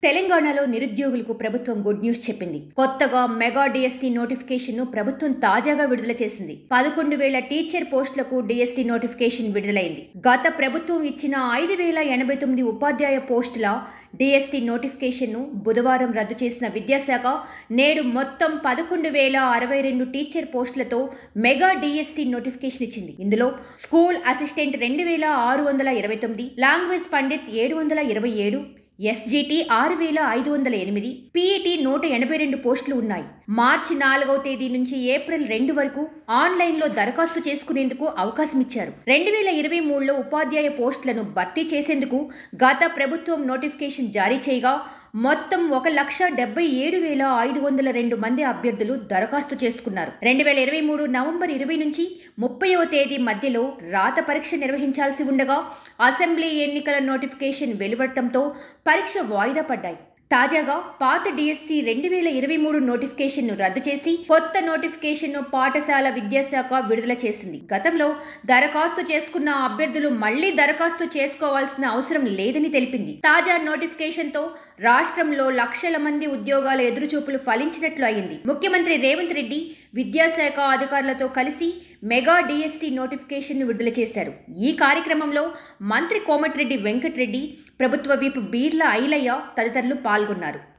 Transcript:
తెలంగాణలో నిరుద్యోగులకు ప్రభుత్వం గుడ్ న్యూస్ చెప్పింది కొత్తగా మెగా డిఎస్సి నోటిఫికేషన్ ను ప్రభుత్వం తాజాగా విడుదల చేసింది పదకొండు వేల టీచర్ పోస్టులకు డిఎస్సి నోటిఫికేషన్ విడుదలైంది గత ప్రభుత్వం ఇచ్చిన ఐదు వేల ఎనభై తొమ్మిది ఉపాధ్యాయ పోస్టుల డిఎస్సి నోటిఫికేషన్ ను బుధవారం రద్దు చేసిన విద్యాశాఖ నేడు మొత్తం పదకొండు వేల అరవై రెండు టీచర్ పోస్టులతో మెగా డిఎస్సి నోటిఫికేషన్ ఇచ్చింది ఇందులో స్కూల్ అసిస్టెంట్ రెండు వేల ఆరు వందల ఇరవై తొమ్మిది లాంగ్వేజ్ పండిత్ ఏడు వందల ఇరవై ఏడు ఎస్జిటి ఆరు వేల ఐదు వందల ఎనిమిది పీఈటీ నూట ఎనభై రెండు పోస్టులు ఉన్నాయి మార్చి నాలుగవ తేదీ నుంచి ఏప్రిల్ రెండు వరకు ఆన్లైన్లో దరఖాస్తు చేసుకునేందుకు అవకాశం ఇచ్చారు రెండు వేల ఇరవై మూడులో ఉపాధ్యాయ పోస్టులను భర్తీ చేసేందుకు గత ప్రభుత్వం నోటిఫికేషన్ జారీ చేయగా మొత్తం ఒక లక్ష డెబ్బై ఏడు వేల ఐదు వందల రెండు మంది అభ్యర్థులు దరఖాస్తు చేసుకున్నారు రెండు వేల ఇరవై మూడు నవంబర్ ఇరవై నుంచి ముప్పైవ తేదీ మధ్యలో రాత పరీక్ష నిర్వహించాల్సి ఉండగా అసెంబ్లీ ఎన్నికల నోటిఫికేషన్ వెలువడటంతో పరీక్ష వాయిదా పడ్డాయి తాజాగా పాత డిఎస్సి రెండు వేల ఇరవై మూడు నోటిఫికేషన్ ను రద్దు చేసి కొత్త నోటిఫికేషన్ ను పాఠశాల విద్యాశాఖ విడుదల చేసింది గతంలో దరఖాస్తు చేసుకున్న అభ్యర్థులు మళ్లీ దరఖాస్తు చేసుకోవాల్సిన అవసరం లేదని తెలిపింది తాజా నోటిఫికేషన్ తో రాష్ట్రంలో లక్షల మంది ఉద్యోగాల ఎదురుచూపులు ఫలించినట్లు అయింది ముఖ్యమంత్రి రేవంత్ రెడ్డి విద్యాశాఖ అధికారులతో కలిసి మెగా డిఎస్సి నోటిఫికేషన్ ను విడుదల చేశారు ఈ కార్యక్రమంలో మంత్రి కోమటిరెడ్డి వెంకటరెడ్డి ప్రభుత్వ విప్ బీర్ల ఐలయ్య తదితరులు పాల్గొన్నారు